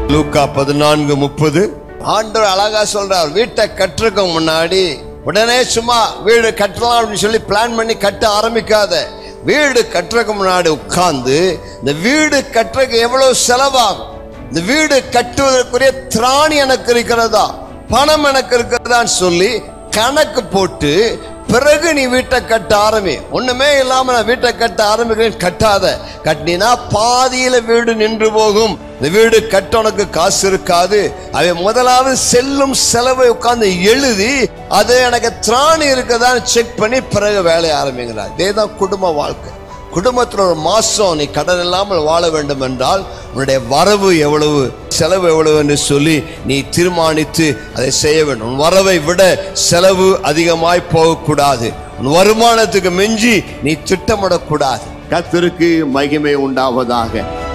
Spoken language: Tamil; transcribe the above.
லூக்கா பதினான்கு முப்பது ஆண்டவர் அழகா சொல்றார் வீட்டை கட்டுறதுக்கு முன்னாடி உடனே சும்மா வீடு கட்டலாம் அப்படின்னு சொல்லி பிளான் பண்ணி கட்ட ஆரம்பிக்காத வீடு கட்டுறதுக்கு முன்னாடி உட்கார்ந்து இந்த வீடு கட்டுறதுக்கு எவ்வளவு செலவாகும் இந்த வீடு கட்டுவதற்குரிய திராணி எனக்கு இருக்கிறதா பணம் எனக்கு இருக்கிறதான்னு சொல்லி கணக்கு போட்டு பிறகு நீ வீட்டை கட்ட ஆரம்பி ஒண்ணுமே இல்லாம நான் வீட்டை கட்ட ஆரம்பிக்கிறேன் கட்டாத கட்டினா பாதியில வீடு நின்று போகும் இந்த வீடு கட்ட உனக்கு காசு இருக்காது அவன் முதலாவது செல்லும் செலவை உட்கார்ந்து எழுதி அது எனக்கு திராணி இருக்குதான்னு செக் பண்ணி பிறகு வேலையை ஆரம்பிக்கிறார் இதே தான் குடும்ப வாழ்க்கை குடும்பத்தில் ஒரு மாசம் நீ கடன் இல்லாமல் வாழ வேண்டும் என்றால் உன்னுடைய வரவு எவ்வளவு செலவு எவ்வளவு என்று சொல்லி நீ தீர்மானித்து அதை செய்ய வேண்டும் உன் வரவை விட செலவு அதிகமாய் போகக்கூடாது உன் வருமானத்துக்கு மிஞ்சி நீ திட்டமிடக்கூடாது கத்திற்கு மகிமை உண்டாவதாக